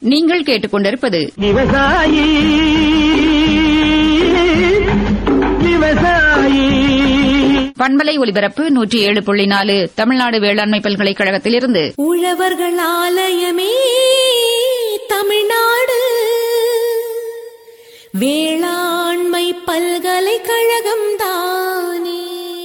நீங்கள் கேட்டுக்கொண்டிருப்பது விவசாயி விவசாயி பண்பலை ஒலிபரப்பு நூற்றி ஏழு புள்ளி நாலு தமிழ்நாடு வேளாண்மை பல்கலைக்கழகத்திலிருந்து உழவர்கள் ஆலயமே தமிழ்நாடு வேளாண்மை பல்கலைக்கழகம் தானே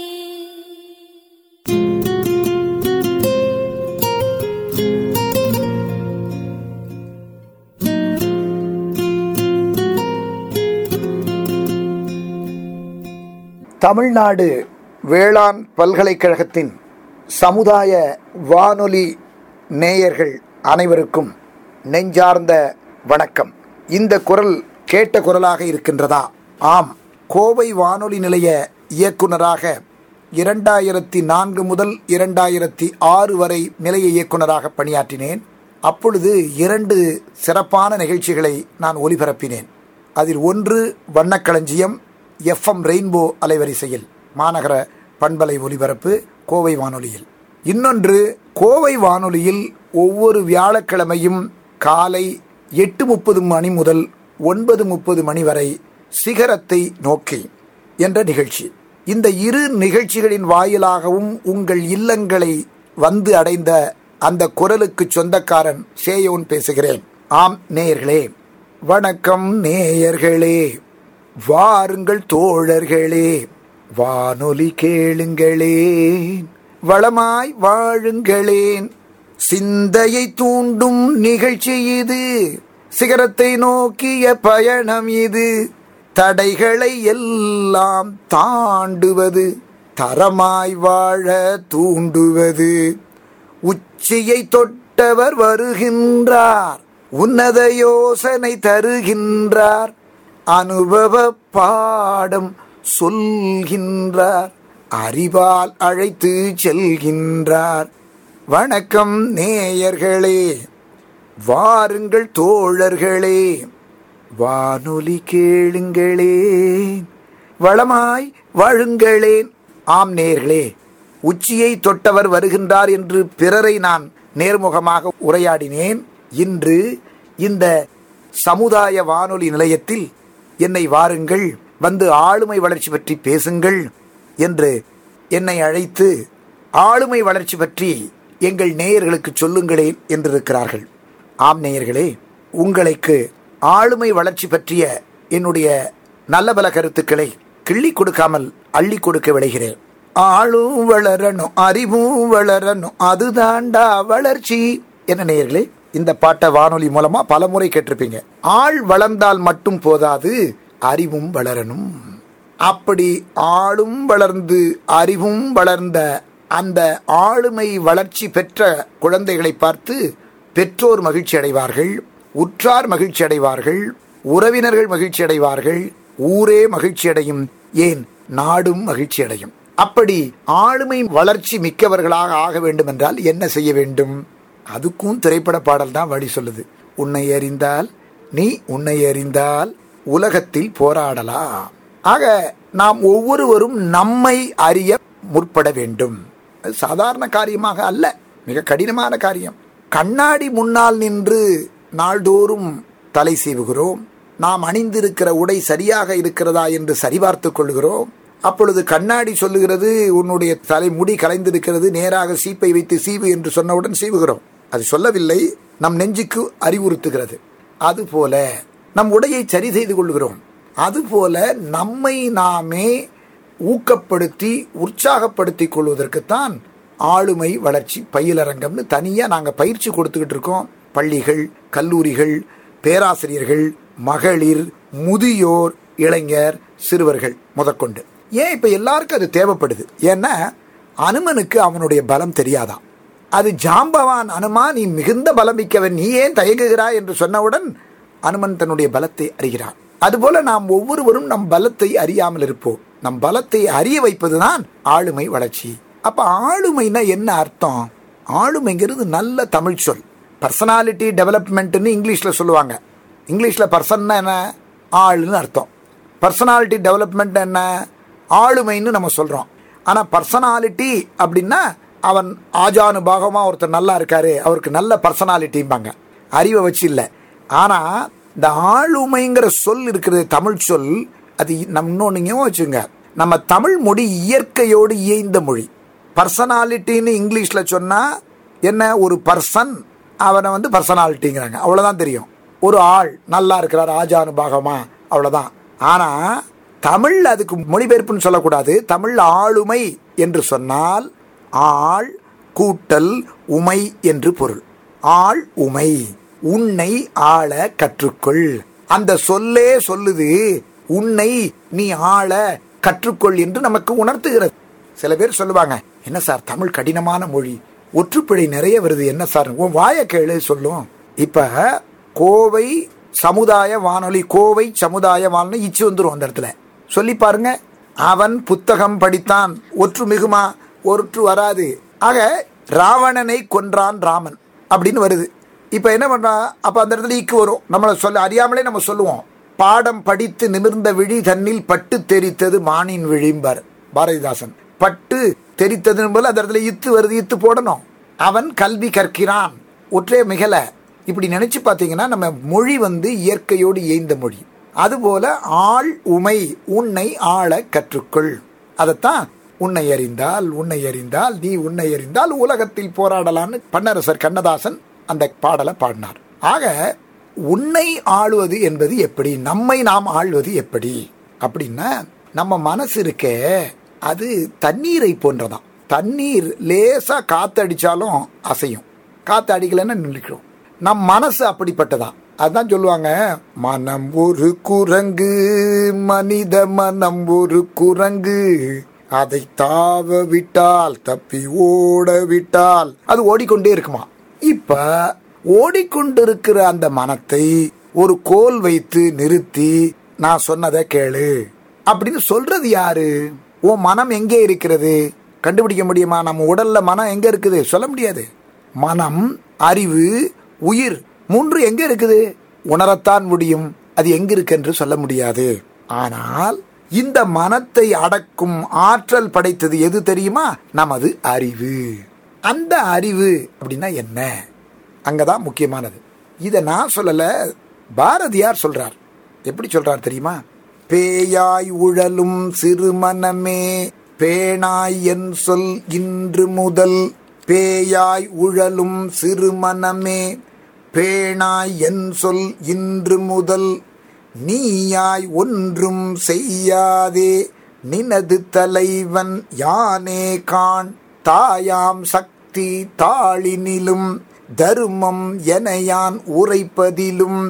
தமிழ்நாடு வேளாண் பல்கலைக்கழகத்தின் சமுதாய வானொலி நேயர்கள் அனைவருக்கும் நெஞ்சார்ந்த வணக்கம் இந்த குரல் கேட்ட குரலாக இருக்கின்றதா ஆம் கோவை வானொலி நிலைய இயக்குனராக இரண்டாயிரத்தி நான்கு முதல் இரண்டாயிரத்தி ஆறு வரை நிலைய இயக்குனராக பணியாற்றினேன் அப்பொழுது இரண்டு சிறப்பான நிகழ்ச்சிகளை நான் ஒலிபரப்பினேன் அதில் ஒன்று வண்ணக்களஞ்சியம் எஃப்எம் ரெயின்போ அலைவரிசையில் மாநகர பண்பலை ஒலிபரப்பு கோவை வானொலியில் இன்னொன்று கோவை வானொலியில் ஒவ்வொரு வியாழக்கிழமையும் காலை எட்டு முப்பது மணி முதல் ஒன்பது முப்பது மணி வரை சிகரத்தை நோக்கி என்ற நிகழ்ச்சி இந்த இரு நிகழ்ச்சிகளின் வாயிலாகவும் உங்கள் இல்லங்களை வந்து அடைந்த அந்த குரலுக்கு சொந்தக்காரன் சேயோன் பேசுகிறேன் ஆம் நேயர்களே வணக்கம் நேயர்களே வாருங்கள் தோழர்களே வானொலி கேளுங்களேன் வளமாய் வாழுங்களேன் சிந்தையை தூண்டும் நிகழ்ச்சி இது சிகரத்தை நோக்கிய பயணம் இது தடைகளை எல்லாம் தாண்டுவது தரமாய் வாழ தூண்டுவது உச்சியை தொட்டவர் வருகின்றார் உன்னத யோசனை தருகின்றார் அனுபவ பாடம் சொல்கின்றார் அறிவால் அழைத்து செல்கின்றார் வணக்கம் நேயர்களே வாருங்கள் தோழர்களே வானொலி கேளுங்களேன் வளமாய் வாழுங்களேன் ஆம் நேயர்களே உச்சியை தொட்டவர் வருகின்றார் என்று பிறரை நான் நேர்முகமாக உரையாடினேன் இன்று இந்த சமுதாய வானொலி நிலையத்தில் என்னை வாருங்கள் வந்து ஆளுமை வளர்ச்சி பற்றி பேசுங்கள் என்று என்னை அழைத்து ஆளுமை வளர்ச்சி பற்றி எங்கள் நேயர்களுக்கு சொல்லுங்களேன் என்றிருக்கிறார்கள் ஆம் நேயர்களே உங்களுக்கு ஆளுமை வளர்ச்சி பற்றிய என்னுடைய நல்ல பல கருத்துக்களை கிள்ளி கொடுக்காமல் அள்ளி கொடுக்க விளைகிறேன் ஆளும் வளரணும் அறிவும் வளரணும் அதுதாண்டா வளர்ச்சி என்ன நேயர்களே இந்த பாட்டை வானொலி மூலமா பல முறை கேட்டிருப்பீங்க ஆள் வளர்ந்தால் மட்டும் போதாது அறிவும் வளரணும் அப்படி ஆளும் வளர்ந்து அறிவும் வளர்ந்த அந்த ஆளுமை வளர்ச்சி பெற்ற குழந்தைகளை பார்த்து பெற்றோர் மகிழ்ச்சி அடைவார்கள் உற்றார் மகிழ்ச்சி அடைவார்கள் உறவினர்கள் மகிழ்ச்சி அடைவார்கள் ஊரே மகிழ்ச்சி அடையும் ஏன் நாடும் மகிழ்ச்சி அடையும் அப்படி ஆளுமை வளர்ச்சி மிக்கவர்களாக ஆக வேண்டும் என்றால் என்ன செய்ய வேண்டும் அதுக்கும் திரைப்பட பாடல் தான் வழி சொல்லுது உன்னை அறிந்தால் நீ உன்னை அறிந்தால் உலகத்தில் போராடலாம் ஆக நாம் ஒவ்வொருவரும் நம்மை அறிய முற்பட வேண்டும் அது சாதாரண காரியமாக அல்ல மிக கடினமான காரியம் கண்ணாடி முன்னால் நின்று நாள்தோறும் தலை சீவுகிறோம் நாம் அணிந்திருக்கிற உடை சரியாக இருக்கிறதா என்று சரிபார்த்துக் கொள்கிறோம் அப்பொழுது கண்ணாடி சொல்லுகிறது உன்னுடைய தலைமுடி கலைந்திருக்கிறது நேராக சீப்பை வைத்து சீவு என்று சொன்னவுடன் சீவுகிறோம் அது சொல்லவில்லை நம் நெஞ்சுக்கு அறிவுறுத்துகிறது அதுபோல நம் உடையை சரி செய்து கொள்கிறோம் அதுபோல நம்மை நாமே ஊக்கப்படுத்தி உற்சாகப்படுத்திக் கொள்வதற்குத்தான் ஆளுமை வளர்ச்சி பயிலரங்கம்னு தனியாக நாங்கள் பயிற்சி கொடுத்துக்கிட்டு இருக்கோம் பள்ளிகள் கல்லூரிகள் பேராசிரியர்கள் மகளிர் முதியோர் இளைஞர் சிறுவர்கள் முதற்கொண்டு ஏன் இப்போ எல்லாருக்கும் அது தேவைப்படுது ஏன்னா அனுமனுக்கு அவனுடைய பலம் தெரியாதான் அது ஜாம்பவான் அனுமா நீ மிகுந்த பலம் மிக்கவன் நீ ஏன் தயங்குகிறாய் என்று சொன்னவுடன் அனுமன் தன்னுடைய பலத்தை அறிகிறான் அதுபோல நாம் ஒவ்வொருவரும் நம் பலத்தை அறியாமல் இருப்போம் நம் பலத்தை அறிய வைப்பதுதான் ஆளுமை வளர்ச்சி அப்ப ஆளுமைனா என்ன அர்த்தம் ஆளுமைங்கிறது நல்ல தமிழ் சொல் பர்சனாலிட்டி டெவலப்மெண்ட்னு இங்கிலீஷ்ல சொல்லுவாங்க இங்கிலீஷ்ல பர்சன்னா என்ன ஆளுன்னு அர்த்தம் பர்சனாலிட்டி டெவலப்மெண்ட் என்ன ஆளுமைன்னு நம்ம சொல்றோம் ஆனா பர்சனாலிட்டி அப்படின்னா அவன் ஆஜானுபாகமா ஒருத்தர் நல்லா இருக்காரு அவருக்கு நல்ல பர்சனாலிட்டிம்பாங்க அறிவை வச்சு இல்லை ஆனா இந்த ஆளுமைங்கிற சொல் இருக்கிறது தமிழ் சொல் அது நம் இன்னொன்னுங்க வச்சுங்க நம்ம தமிழ் மொழி இயற்கையோடு இயைந்த மொழி பர்சனாலிட்டின்னு இங்கிலீஷ்ல சொன்னா என்ன ஒரு பர்சன் அவனை வந்து பர்சனாலிட்டிங்கிறாங்க அவ்வளவுதான் தெரியும் ஒரு ஆள் நல்லா இருக்கிறார் ஆஜானுபாகமா அவ்வளவுதான் ஆனா தமிழ் அதுக்கு மொழிபெயர்ப்புன்னு சொல்லக்கூடாது தமிழ் ஆளுமை என்று சொன்னால் ஆள் கூட்டல் உமை என்று பொருள் ஆள் உமை உன்னை ஆள கற்றுக்கொள் அந்த சொல்லே சொல்லுது உன்னை நீ ஆள கற்றுக்கொள் என்று நமக்கு உணர்த்துகிறது சில பேர் சொல்லுவாங்க என்ன சார் தமிழ் கடினமான மொழி ஒற்றுப்பிழை நிறைய வருது என்ன சார் உன் வாய கேளு சொல்லும் இப்ப கோவை சமுதாய வானொலி கோவை சமுதாய வானொலி இச்சு வந்துரும் அந்த இடத்துல சொல்லி பாருங்க அவன் புத்தகம் படித்தான் ஒற்று மிகுமா ஒற்று வராது ஆக ராவணனை கொன்றான் ராமன் அப்படின்னு வருது இப்ப என்ன பண்றான் அப்ப அந்த இடத்துல இக்கு வரும் நம்மளை சொல்ல அறியாமலே நம்ம சொல்லுவோம் பாடம் படித்து நிமிர்ந்த விழி தன்னில் பட்டு தெரித்தது மானின் விழிம்பார் பாரதிதாசன் பட்டு தெரித்தது போல அந்த இடத்துல இத்து வருது இத்து போடணும் அவன் கல்வி கற்கிறான் ஒற்றே மிகல இப்படி நினைச்சு பார்த்தீங்கன்னா நம்ம மொழி வந்து இயற்கையோடு இயைந்த மொழி அதுபோல ஆள் உமை உன்னை ஆள கற்றுக்கொள் அதைத்தான் உன்னை அறிந்தால் உன்னை அறிந்தால் நீ உன்னை அறிந்தால் உலகத்தில் போராடலான்னு பன்னரசர் கண்ணதாசன் அந்த பாடலை பாடினார் ஆக உன்னை ஆளுவது என்பது எப்படி நம்மை நாம் ஆள்வது எப்படி அப்படின்னா நம்ம மனசு இருக்கே அது தண்ணீரை போன்றதான் தண்ணீர் லேசா காத்தடிச்சாலும் அசையும் காத்து அடிக்கலைன்னா நின்றுக்கிறோம் நம் மனசு அப்படிப்பட்டதான் அதான் சொல்லுவாங்க மனம் ஒரு குரங்கு மனித மனம் ஒரு குரங்கு அதை தாவ விட்டால் தப்பி ஓட விட்டால் அது ஓடிக்கொண்டே இருக்குமா இப்ப ஓடிக்கொண்டிருக்கிற அந்த மனத்தை ஒரு கோல் வைத்து நிறுத்தி நான் சொன்னதை கேளு அப்படின்னு சொல்றது யாரு உன் மனம் எங்கே இருக்கிறது கண்டுபிடிக்க முடியுமா நம்ம உடல்ல மனம் எங்க இருக்குது சொல்ல முடியாது மனம் அறிவு உயிர் மூன்று எங்க இருக்குது உணரத்தான் முடியும் அது எங்க இருக்கு என்று சொல்ல முடியாது ஆனால் இந்த மனத்தை அடக்கும் ஆற்றல் படைத்தது எது தெரியுமா நமது அறிவு அந்த அறிவு அப்படின்னா என்ன அங்கதான் முக்கியமானது இதை நான் சொல்லல பாரதியார் சொல்றார் எப்படி சொல்றார் தெரியுமா பேயாய் உழலும் சிறுமனமே பேணாய் என் சொல் இன்று முதல் பேயாய் உழலும் சிறுமனமே பேணாய் என் சொல் இன்று முதல் நீயாய் ஒன்றும் செய்யாதே நினது தலைவன் யானே கான் தாயாம் சக்தி தாளினிலும் தருமம் என யான் உரைப்பதிலும்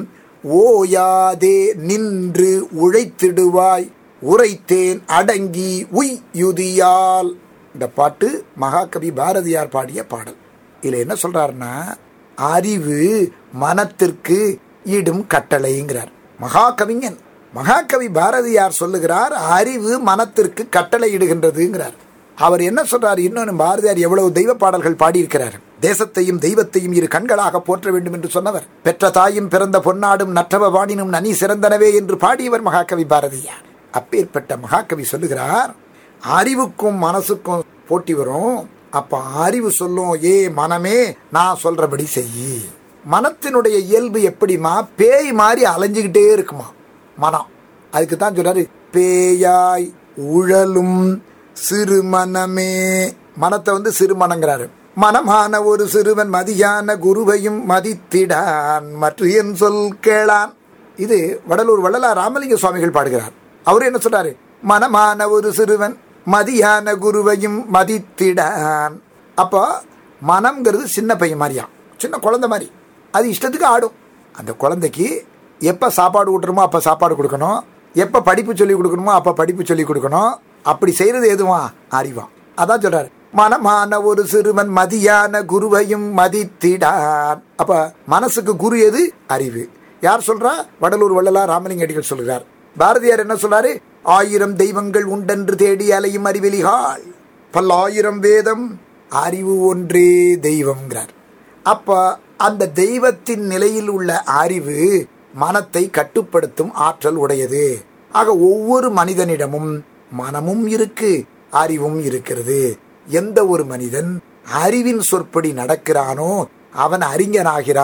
ஓயாதே நின்று உழைத்திடுவாய் உரைத்தேன் அடங்கி உய்யுதியால் இந்த பாட்டு மகாகவி பாரதியார் பாடிய பாடல் இதுல என்ன சொல்றாருன்னா அறிவு மனத்திற்கு இடும் கட்டளைங்கிறார் மகாகவிஞன் மகாகவி பாரதியார் சொல்லுகிறார் அறிவு மனத்திற்கு கட்டளை இடுகின்றதுங்கிறார் அவர் என்ன சொல்றார் இன்னொன்று பாரதியார் எவ்வளவு தெய்வ பாடல்கள் பாடியிருக்கிறார் தேசத்தையும் தெய்வத்தையும் இரு கண்களாக போற்ற வேண்டும் என்று சொன்னவர் பெற்ற தாயும் பிறந்த பொன்னாடும் நற்றவ வாணினும் நனி சிறந்தனவே என்று பாடியவர் மகாகவி பாரதியார் அப்பேற்பட்ட மகாகவி சொல்லுகிறார் அறிவுக்கும் மனசுக்கும் போட்டி வரும் அப்ப அறிவு சொல்லும் ஏ மனமே நான் சொல்றபடி செய் மனத்தினுடைய இயல்பு எப்படிமா பேய் மாதிரி அலைஞ்சுக்கிட்டே இருக்குமா மனம் அதுக்கு தான் சொல்றாரு பேயாய் உழலும் சிறு மனமே மனத்தை வந்து சிறு மனங்கிறாரு மனமான ஒரு சிறுவன் மதியான குருவையும் மதித்திடான் மற்ற என் சொல் கேளான் இது வடலூர் வள்ளலார் ராமலிங்க சுவாமிகள் பாடுகிறார் அவரு என்ன சொல்றாரு மனமான ஒரு சிறுவன் மதியான குருவையும் மதித்திடான் அப்போ மனம்ங்கிறது சின்ன பையன் மாதிரியாம் சின்ன குழந்தை மாதிரி அது இஷ்டத்துக்கு ஆடும் அந்த குழந்தைக்கு எப்போ சாப்பாடு ஊட்டுறமோ அப்போ சாப்பாடு கொடுக்கணும் எப்போ படிப்பு சொல்லி கொடுக்கணுமோ அப்போ படிப்பு சொல்லி கொடுக்கணும் அப்படி செய்யறது எதுவா அறிவான் அதான் சொல்றாரு மனமான ஒரு சிறுவன் மதியான குருவையும் மதித்திடான் அப்ப மனசுக்கு குரு எது அறிவு யார் சொல்றா வடலூர் வள்ளலார் ராமலிங்க அடிகள் சொல்கிறார் பாரதியார் என்ன சொல்றாரு ஆயிரம் தெய்வங்கள் உண்டென்று தேடி அலையும் அறிவெளிகால் பல்லாயிரம் வேதம் அறிவு ஒன்றே தெய்வம்ங்கிறார் அப்ப அந்த தெய்வத்தின் நிலையில் உள்ள அறிவு மனத்தை கட்டுப்படுத்தும் ஆற்றல் உடையது ஆக ஒவ்வொரு மனிதனிடமும் மனமும் இருக்கு அறிவும் இருக்கிறது எந்த ஒரு மனிதன் அறிவின் சொற்படி நடக்கிறானோ அவன் அறிஞனாகிறான்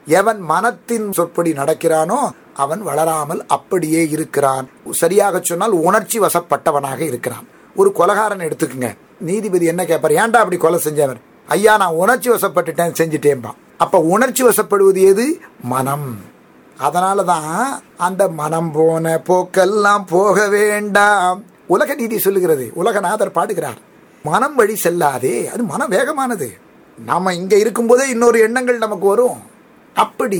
எவன் மனத்தின் சொற்படி நடக்கிறானோ அவன் வளராமல் அப்படியே இருக்கிறான் சரியாக சொன்னால் உணர்ச்சி வசப்பட்டவனாக இருக்கிறான் ஒரு கொலகாரன் எடுத்துக்குங்க நீதிபதி என்ன கேட்பார் ஏன்டா அப்படி கொலை செஞ்சவர் ஐயா நான் உணர்ச்சி வசப்பட்டுட்டேன் செஞ்சுட்டேன்பான் அப்ப உணர்ச்சி வசப்படுவது எது மனம் அதனால தான் அந்த மனம் போன போக்கெல்லாம் போக வேண்டாம் உலக நீதி சொல்லுகிறது உலகநாதர் பாடுகிறார் மனம் வழி செல்லாதே அது மனம் வேகமானது நாம இங்க இருக்கும்போதே இன்னொரு எண்ணங்கள் நமக்கு வரும் அப்படி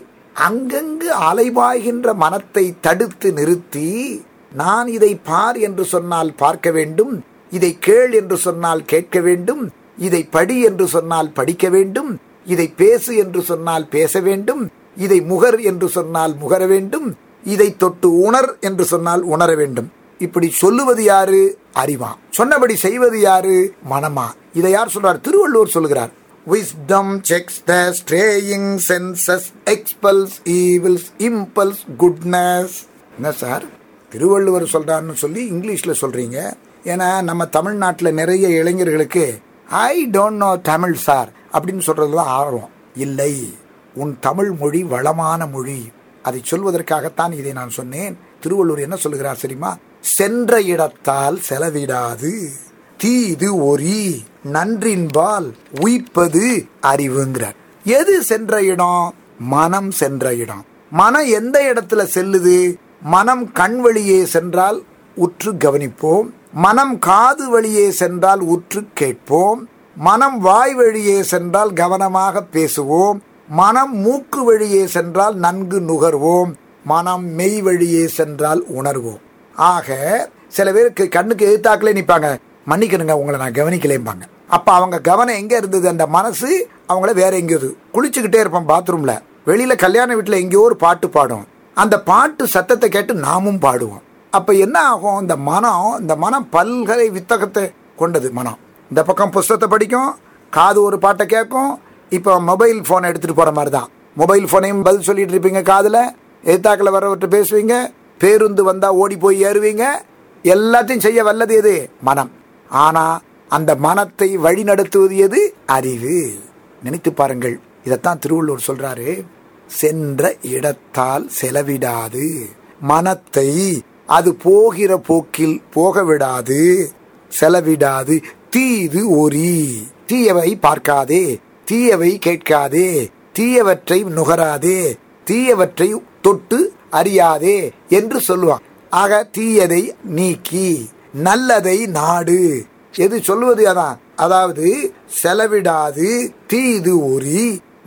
அங்கங்கு அலைபாய்கின்ற மனத்தை தடுத்து நிறுத்தி நான் இதை பார் என்று சொன்னால் பார்க்க வேண்டும் இதை கேள் என்று சொன்னால் கேட்க வேண்டும் இதை படி என்று சொன்னால் படிக்க வேண்டும் இதை பேசு என்று சொன்னால் பேச வேண்டும் இதை முகர் என்று சொன்னால் முகர வேண்டும் இதை தொட்டு உணர் என்று சொன்னால் உணர வேண்டும் இப்படி சொல்லுவது யாரு அறிவா சொன்னபடி செய்வது யாரு மனமா இதை யார் சொல்றார் திருவள்ளுவர் சொல்லுகிறார் wisdom checks the straying senses expels evils impels goodness என்ன சார் திருவள்ளுவர் சொல்றாருன்னு சொல்லி இங்கிலீஷ்ல சொல்றீங்க ஏன்னா நம்ம தமிழ்நாட்டில் நிறைய இளைஞர்களுக்கு I don't know Tamil sir அப்படின்னு சொல்றது தான் ஆர்வம் இல்லை உன் தமிழ் மொழி வளமான மொழி அதை சொல்வதற்காகத்தான் இதை நான் சொன்னேன் திருவள்ளுவர் என்ன சொல்லுகிறார் தெரியுமா சென்ற இடத்தால் செலவிடாது தீது ஒரி நன்றின்பால் உயிப்பது அறிவுங்கிறார் எது சென்ற இடம் மனம் சென்ற இடம் மனம் எந்த இடத்துல செல்லுது மனம் கண் வழியே சென்றால் உற்று கவனிப்போம் மனம் காது வழியே சென்றால் உற்று கேட்போம் மனம் வாய் வழியே சென்றால் கவனமாக பேசுவோம் மனம் மூக்கு வழியே சென்றால் நன்கு நுகர்வோம் மனம் மெய் வழியே சென்றால் உணர்வோம் ஆக சில பேருக்கு கண்ணுக்கு எதிர்த்தாக்கிலே நிற்பாங்க மன்னிக்கணுங்க உங்களை நான் கவனிக்கலேம்பாங்க அப்ப அவங்க கவனம் எங்க இருந்தது அந்த மனசு அவங்கள வேற எங்கேயுது குளிச்சுக்கிட்டே இருப்பான் பாத்ரூம்ல வெளியில கல்யாண வீட்டுல எங்கேயோ ஒரு பாட்டு பாடும் அந்த பாட்டு சத்தத்தை கேட்டு நாமும் பாடுவோம் அப்ப என்ன ஆகும் இந்த மனம் இந்த மனம் பல்கலை வித்தகத்தை கொண்டது மனம் இந்த பக்கம் புஸ்தகத்தை படிக்கும் காது ஒரு பாட்டை கேட்கும் இப்போ மொபைல் ஃபோனை எடுத்துட்டு போற மாதிரி தான் மொபைல் ஃபோனையும் பதில் சொல்லிட்டு இருப்பீங்க காதுல எதிர்த்தாக்கில் வரவர்கிட்ட பேசுவீங்க பேருந்து வந்தா ஓடி போய் ஏறுவீங்க எல்லாத்தையும் செய்ய வல்லது எது மனம் ஆனா அந்த மனத்தை வழி நடத்துவது எது அறிவு நினைத்து பாருங்கள் இதைத்தான் திருவள்ளுவர் சொல்றாரு சென்ற இடத்தால் செலவிடாது மனத்தை அது போகிற போக்கில் போக விடாது செலவிடாது தீது ஒரி தீயவை பார்க்காதே தீயவை கேட்காதே தீயவற்றை நுகராதே தீயவற்றை தொட்டு அறியாதே என்று சொல்லுவான் ஆக தீயதை நீக்கி நல்லதை நாடு எது சொல்லுவது அதான் அதாவது செலவிடாது தீது ஒரி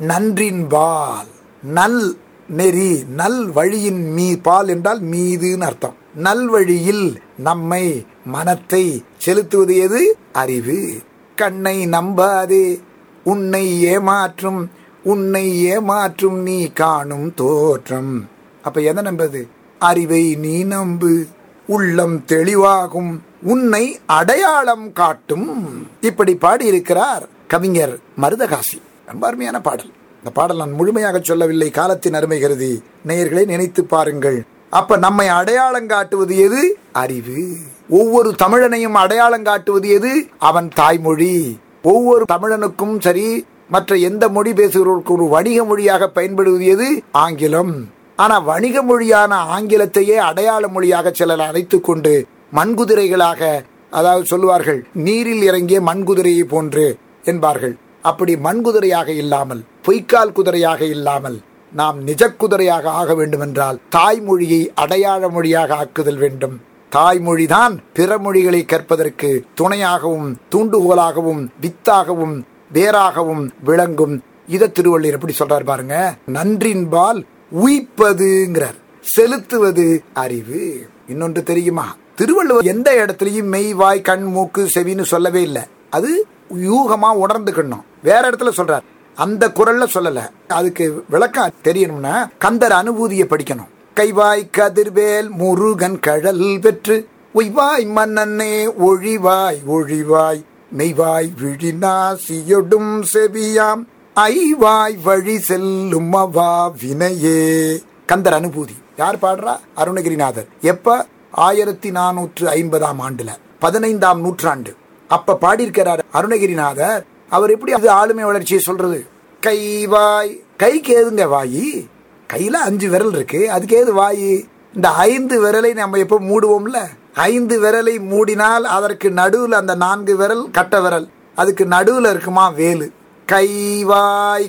நன்றின்பால் நல் நெறி நல் வழியின் மீ பால் என்றால் மீதுன்னு அர்த்தம் நல்வழியில் நம்மை மனத்தை செலுத்துவது எது அறிவு கண்ணை நம்பாதே உன்னை ஏமாற்றும் உன்னை ஏமாற்றும் நீ காணும் தோற்றம் அப்ப எதை நம்பது அறிவை நீ நம்பு உள்ளம் தெளிவாகும் உன்னை அடையாளம் காட்டும் இப்படி பாடியிருக்கிறார் கவிஞர் மருதகாசி ரொம்ப அருமையான பாடல் இந்த பாடல் நான் முழுமையாக சொல்லவில்லை காலத்தின் அருமை கருதி நேயர்களை நினைத்து பாருங்கள் அப்ப நம்மை அடையாளம் காட்டுவது எது அறிவு ஒவ்வொரு தமிழனையும் அடையாளம் காட்டுவது எது அவன் தாய்மொழி ஒவ்வொரு தமிழனுக்கும் சரி மற்ற எந்த மொழி பேசுகிறவர்களுக்கு ஒரு வணிக மொழியாக பயன்படுவது எது ஆங்கிலம் ஆனா வணிக மொழியான ஆங்கிலத்தையே அடையாள மொழியாக சிலர் அழைத்துக் கொண்டு மண்குதிரைகளாக அதாவது சொல்லுவார்கள் நீரில் இறங்கிய மண்குதிரையை போன்று என்பார்கள் அப்படி மண்குதிரையாக இல்லாமல் பொய்க்கால் குதிரையாக இல்லாமல் நாம் நிஜ குதிரையாக ஆக வேண்டும் என்றால் தாய்மொழியை அடையாள மொழியாக ஆக்குதல் வேண்டும் தாய்மொழிதான் பிற மொழிகளை கற்பதற்கு துணையாகவும் தூண்டுகோலாகவும் வித்தாகவும் வேறாகவும் விளங்கும் இத திருவள்ளுவர் எப்படி சொல்றாரு பாருங்க நன்றின்பால் உயிப்பதுங்கிறார் செலுத்துவது அறிவு இன்னொன்று தெரியுமா திருவள்ளுவர் எந்த இடத்துலயும் மெய் வாய் கண் மூக்கு செவின்னு சொல்லவே இல்லை அது யூகமா உணர்ந்துக்கணும் வேற இடத்துல சொல்றார் அந்த குரல்ல சொல்லல அதுக்கு விளக்கம் தெரியணும்னா கந்தர் அனுபூதியை படிக்கணும் கைவாய் கதிர்வேல் முருகன் கழல் பெற்று ஒய்வாய் மன்னனே ஒழிவாய் ஒழிவாய் மெய்வாய் விழிநாசியொடும் செவியாம் ஐவாய் வழி செல்லும் அவா வினையே கந்தர் அனுபூதி யார் பாடுறா அருணகிரிநாதர் எப்ப ஆயிரத்தி நானூற்று ஐம்பதாம் ஆண்டுல பதினைந்தாம் நூற்றாண்டு அப்ப பாடியிருக்கிறார் அருணகிரிநாதர் அவர் எப்படி அது ஆளுமை வளர்ச்சியை சொல்றது கை வாய் கைக்கு ஏதுங்க வாயி கையில அஞ்சு விரல் இருக்கு அதுக்கு ஏது வாயி இந்த ஐந்து விரலை நம்ம எப்போ மூடுவோம்ல ஐந்து விரலை மூடினால் அதற்கு நடுவில் அந்த நான்கு விரல் கட்ட விரல் அதுக்கு நடுவில் இருக்குமா வேலு கை வாய்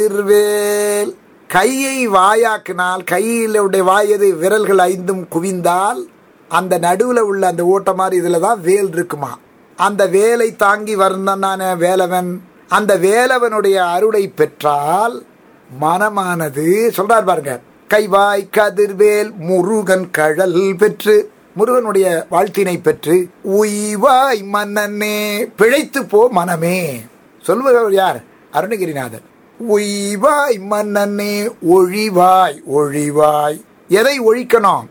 கதிர்வேல் கையை வாயாக்கினால் கையிலுடைய வாயது விரல்கள் ஐந்தும் குவிந்தால் அந்த நடுவில் உள்ள அந்த ஓட்ட மாதிரி இதில் தான் வேல் இருக்குமா அந்த வேலை தாங்கி வந்தான வேலவன் அந்த வேலவனுடைய அருளை பெற்றால் மனமானது சொல்றார் பாருங்க கைவாய் கதிர்வேல் முருகன் கழல் பெற்று முருகனுடைய வாழ்த்தினை பெற்று உய்வாய் மன்னனே பிழைத்து போ மனமே சொல்லுபவர் யார் அருணகிரிநாதர் உய்வாய் மன்னனே ஒழிவாய் ஒழிவாய் எதை ஒழிக்கணும்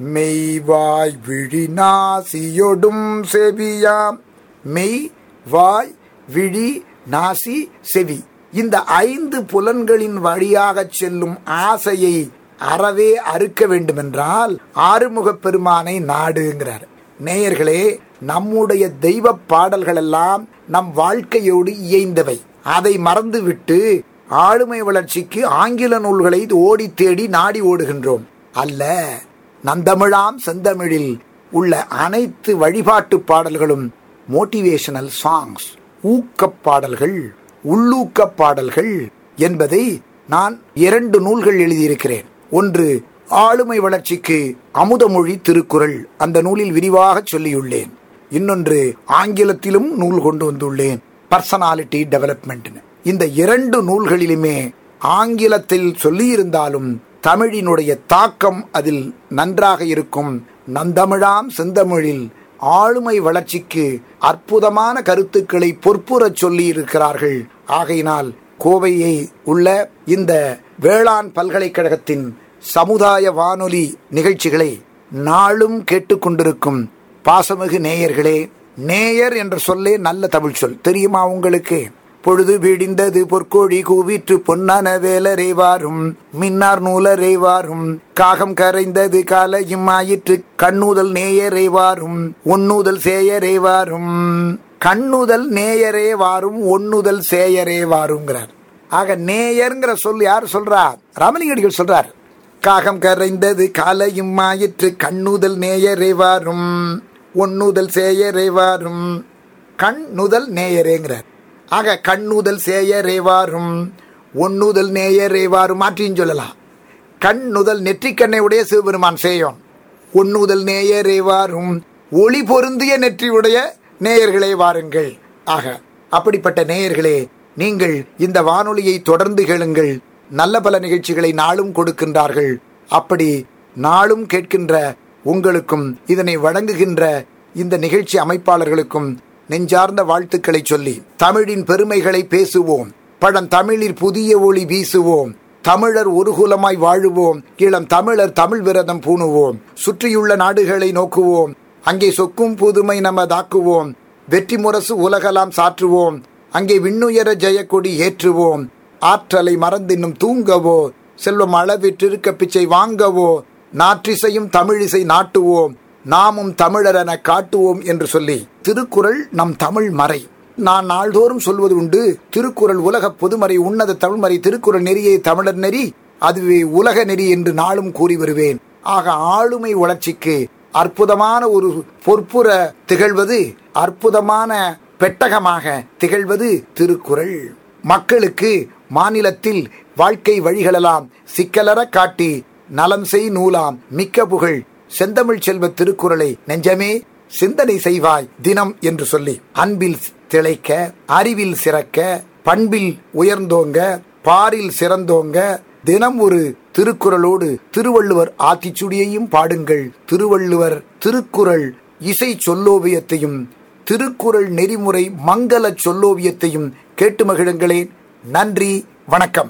மெய்வாய் விழி நாசியொடும் செவியாம் மெய் வாய் விழி நாசி செவி இந்த ஐந்து புலன்களின் வழியாக செல்லும் ஆசையை அறவே அறுக்க வேண்டுமென்றால் ஆறுமுகப் பெருமானை நாடுங்கிறார் நேயர்களே நம்முடைய தெய்வ பாடல்கள் எல்லாம் நம் வாழ்க்கையோடு இயைந்தவை அதை மறந்துவிட்டு ஆளுமை வளர்ச்சிக்கு ஆங்கில நூல்களை ஓடி தேடி நாடி ஓடுகின்றோம் அல்ல நந்தமிழாம் செந்தமிழில் உள்ள அனைத்து வழிபாட்டு பாடல்களும் மோட்டிவேஷனல் சாங்ஸ் ஊக்கப் பாடல்கள் உள்ளூக்க பாடல்கள் என்பதை நான் இரண்டு நூல்கள் எழுதியிருக்கிறேன் ஒன்று ஆளுமை வளர்ச்சிக்கு அமுதமொழி திருக்குறள் அந்த நூலில் விரிவாக சொல்லியுள்ளேன் இன்னொன்று ஆங்கிலத்திலும் நூல் கொண்டு வந்துள்ளேன் பர்சனாலிட்டி டெவலப்மெண்ட் இந்த இரண்டு நூல்களிலுமே ஆங்கிலத்தில் சொல்லியிருந்தாலும் தமிழினுடைய தாக்கம் அதில் நன்றாக இருக்கும் நந்தமிழாம் செந்தமிழில் ஆளுமை வளர்ச்சிக்கு அற்புதமான கருத்துக்களை பொற்புறச் சொல்லி இருக்கிறார்கள் ஆகையினால் கோவையை உள்ள இந்த வேளாண் பல்கலைக்கழகத்தின் சமுதாய வானொலி நிகழ்ச்சிகளை நாளும் கேட்டுக்கொண்டிருக்கும் பாசமிகு நேயர்களே நேயர் என்ற சொல்லே நல்ல தமிழ் சொல் தெரியுமா உங்களுக்கு பொழுது விடிந்தது பொற்கோழி கூவிற்று பொன்னான வேலரை வாரும் மின்னார் நூலரை வாரும் காகம் கரைந்தது காலையும் ஆயிற்று கண்ணுதல் நேயரை வாரும் ஒன்னுதல் சேயரே வாரும் கண்ணுதல் நேயரே வாரும் ஒன்னுதல் சேயரே வாருங்கிறார் ஆக நேயர்ங்கிற சொல் யார் சொல்றா ராமலிங்கடிகள் சொல்றார் காகம் கரைந்தது காலையும் ஆயிற்று கண்ணுதல் நேயரே வாரும் ஒன்னுதல் சேயரே வாரும் கண்ணுதல் நேயரேங்கிறார் ஆக கண்ணுதல் சேயரே வாரும் ஒன்னுதல் நேயரே வாரும் மாற்றியும் சொல்லலாம் கண்ணுதல் நெற்றிக்கண்ணை உடைய சிவபெருமான் சேயோன் ஒன்னுதல் நேயரே வாரும் ஒளி பொருந்திய நெற்றியுடைய நேயர்களே வாருங்கள் ஆக அப்படிப்பட்ட நேயர்களே நீங்கள் இந்த வானொலியை தொடர்ந்து கேளுங்கள் நல்ல பல நிகழ்ச்சிகளை நாளும் கொடுக்கின்றார்கள் அப்படி நாளும் கேட்கின்ற உங்களுக்கும் இதனை வழங்குகின்ற இந்த நிகழ்ச்சி அமைப்பாளர்களுக்கும் நெஞ்சார்ந்த வாழ்த்துக்களை சொல்லி தமிழின் பெருமைகளை பேசுவோம் பழம் தமிழில் புதிய ஒளி வீசுவோம் தமிழர் ஒரு குலமாய் வாழுவோம் இளம் தமிழர் தமிழ் விரதம் பூணுவோம் சுற்றியுள்ள நாடுகளை நோக்குவோம் அங்கே சொக்கும் புதுமை நமதாக்குவோம் வெற்றி முரசு உலகலாம் சாற்றுவோம் அங்கே விண்ணுயர ஜெயக்கொடி ஏற்றுவோம் ஆற்றலை மறந்தின்னும் தூங்கவோ செல்வம் அளவிற்றிருக்க பிச்சை வாங்கவோ நாற்றிசையும் தமிழிசை நாட்டுவோம் நாமும் தமிழர் என காட்டுவோம் என்று சொல்லி திருக்குறள் நம் தமிழ் மறை நான் நாள்தோறும் சொல்வது உண்டு திருக்குறள் உலக பொதுமறை உன்னத தமிழ்மறை திருக்குறள் நெறியே தமிழர் நெறி அதுவே உலக நெறி என்று நாளும் கூறி வருவேன் ஆக ஆளுமை வளர்ச்சிக்கு அற்புதமான ஒரு பொற்புற திகழ்வது அற்புதமான பெட்டகமாக திகழ்வது திருக்குறள் மக்களுக்கு மாநிலத்தில் வாழ்க்கை வழிகளெல்லாம் சிக்கலற காட்டி நலம் செய் நூலாம் மிக்க புகழ் செந்தமிழ் செல்வ திருக்குறளை நெஞ்சமே சிந்தனை செய்வாய் தினம் என்று சொல்லி அன்பில் திளைக்க அறிவில் சிறக்க பண்பில் உயர்ந்தோங்க பாரில் சிறந்தோங்க தினம் ஒரு திருக்குறளோடு திருவள்ளுவர் ஆத்திச்சுடியையும் பாடுங்கள் திருவள்ளுவர் திருக்குறள் இசை சொல்லோவியத்தையும் திருக்குறள் நெறிமுறை மங்கள சொல்லோவியத்தையும் கேட்டு மகிழுங்களேன் நன்றி வணக்கம்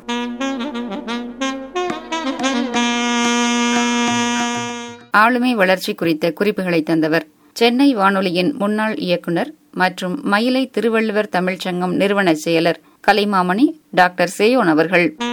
ஆளுமை வளர்ச்சி குறித்த குறிப்புகளை தந்தவர் சென்னை வானொலியின் முன்னாள் இயக்குனர் மற்றும் மயிலை திருவள்ளுவர் தமிழ்ச்சங்கம் நிறுவன செயலர் கலைமாமணி டாக்டர் சேயோன் அவர்கள்